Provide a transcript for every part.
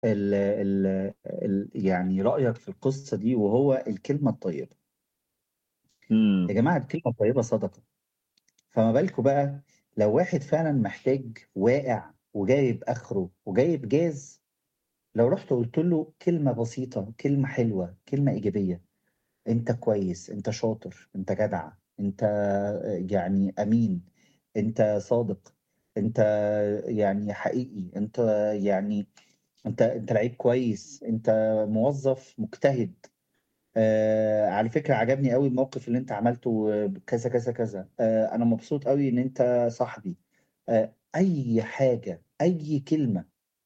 ال ال ال يعني رأيك في القصة دي وهو الكلمة الطيبة. يا إمم. جماعة الكلمة الطيبة صدقة، فما بالكم بقى لو واحد فعلًا محتاج واقع وجايب آخره وجايب جاز، لو رُحت قُلت له كلمة بسيطة، كلمة حلوة، كلمة إيجابية، أنت كويس، أنت شاطر، أنت جدع، أنت يعني أمين، أنت صادق، أنت يعني حقيقي، أنت يعني أنت أنت لعيب كويس، أنت موظف مجتهد. آآ على فكرة عجبني أوي الموقف اللي أنت عملته كذا، كذا، كذا، آآ أنا مبسوط أوي إن أنت صاحبي. آآ أي حاجة، أي كلمة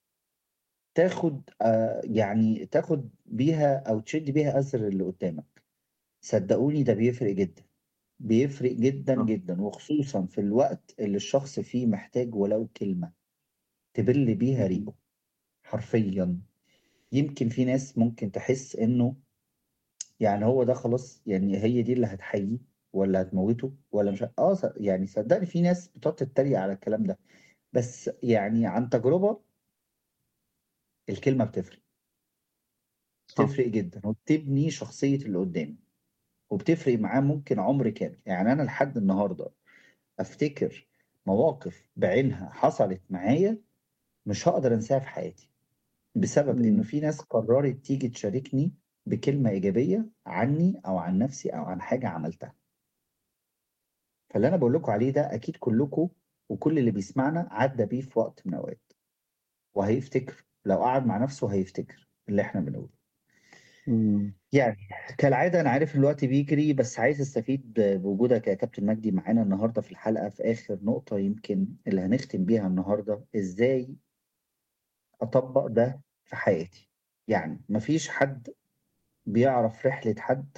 تاخد آآ يعني تاخد بيها أو تشِد بيها أثر اللي قدّامك. صدقوني ده بيفرق جدًا، بيفرق جدًا، آه. جدًا، وخصوصًا في الوقت اللي الشخص فيه محتاج ولو كلمة تبِل بيها إمم. ريقه، حرفيًا. يمكن في ناس ممكن تحس إنه يعني هو ده خلاص يعني هي دي اللي هتحييه والّا هتموّته والّا مش ه آه ص يعني صدّقني في ناس بتقعد تتريق على الكلام ده، بس يعني عن تجربة الكلمة بتفرق. صح. بتفرق جدًا وبتبني شخصية اللي قدّامي، وبتفرق معاه ممكن عُمر كامل. يعني أنا لحد النهارده أفتكر مواقف بعينها حصلت معايا مش هاقدر أنساها في حياتي، بسبب إنه إمم. في ناس قرّرت تيجي تشاركني بكلمة إيجابية عني أو عن نفسي أو عن حاجة عملتها. فاللي أنا باقول لكم عليه ده أكيد كلّكم وكل اللي بيسمعنا عدّى بيه في وقت من الأوقات، وهيفتكر، لو قعد مع نفسه هيفتكر اللي إحنا بنقوله. إمم. يعني كالعادة أنا عارف إن الوقت بيجري، بس عايز أستفيد بوجودك يا كابتن مجدي معانا النهارده في الحلقة في آخر نقطة يمكن اللي هنختم بيها النهارده، إزاي أطبّق ده في حياتي. يعني ما فيش حد بيعرف رحلة حد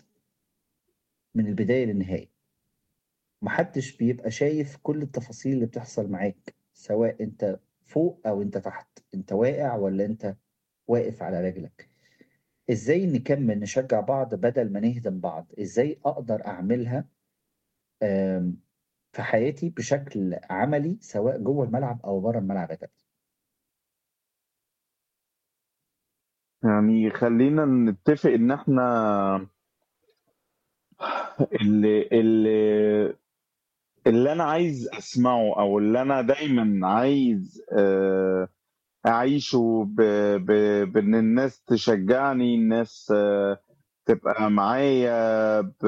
من البداية للنهاية. ما حدش بيبقى شايف كل التفاصيل اللي بتحصل معاك، سواء أنت فوق أو أنت تحت، أنت واقع والّا أنت واقف على رجلك. إزاي نكمّل نشجّع بعض بدل ما نهدم بعض، إزاي أقدر أعملها آمم في حياتي بشكل عملي سواء جوّه الملعب أو برّه الملعب يا كابتن؟ يعني خلّينا نتّفق إن إحنا اللي اللي اللي أنا عايز أسمعه أو اللي أنا دايمًا عايز آآ أعيشه ب ب بإن الناس تشجّعني، الناس تبقى معايا ب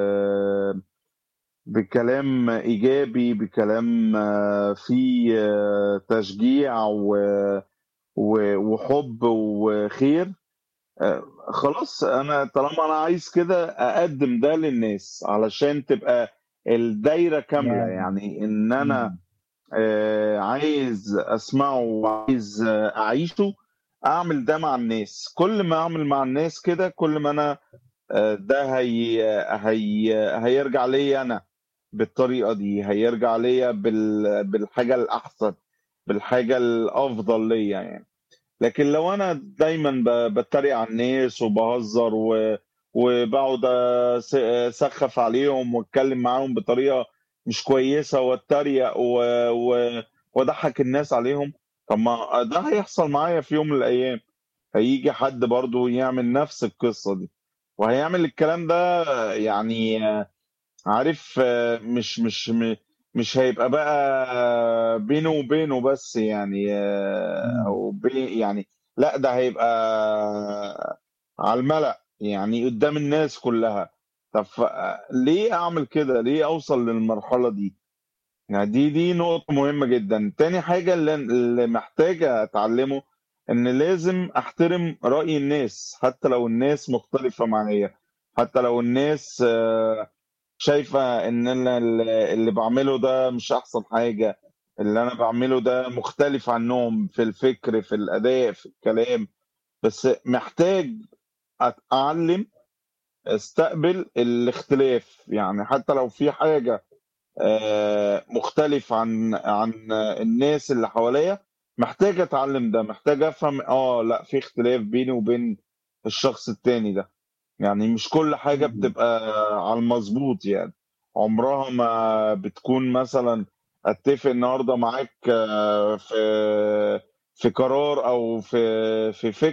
بكلام إيجابي، بكلام فيه تشجيع و و وحُب وخير، آآ خلاص أنا طالما أنا عايز كده أقدّم ده للناس، علشان تبقى الدايرة كاملة، يعني إن أنا إمم. آآ عايز أسمعه وعايز أعيشه، أعمل ده مع الناس. كل ما أعمل مع الناس كده، كل ما أنا آآ ده هي هي هيرجع ليّا أنا بالطريقة دي، هيرجع ليّا بال بالحاجة الأحسن، بالحاجة الأفضل ليّا يعني. لكن لو أنا دايمًا ب باتريق على الناس وباهزر و وباقعد أس أسخّف عليهم وأتكلّم معاهم بطريقة مش كويسة وأتريق و و وأضحّك الناس عليهم، طب ما ده هيحصل معايا في يوم من الأيام، هييجي حد برضه يعمل نفس القصة دي، وهيعمل الكلام ده يعني عارف مش مش م مش هيبقى بقى بينه وبينه بس يعني إمم. أو بي يعني لأ، ده هيبقى على المَلأ، يعني قدّام الناس كلّها. طب ف ليه أعمل كده، ليه أوصل للمرحلة دي؟ يعني دي دي نقطة مهمة جدًا. تاني حاجة اللي اللي محتاج أتعلّمه، إن لازم أحترم رأي الناس، حتى لو الناس مختلفة معايا، حتى لو الناس شايفة إن أنا ال اللي باعمله ده مش أحسن حاجة، اللي أنا باعمله ده مختلف عنّهم في الفكر، في الأداء، في الكلام، بس محتاج أتعلّم أستقبل الاختلاف، يعني حتى لو في حاجة آآ مختلف عن عن الناس اللي حواليّا، محتاج أتعلّم ده، محتاج أفهم آه، لأ في اختلاف بيني وبين الشخص التاني ده. يعني مش كل حاجة إمم. بتبقى على المضبوط يعني، عمرها ما بتكون مثلًا أتّفق النهارده معاك في في قرار او في في فكر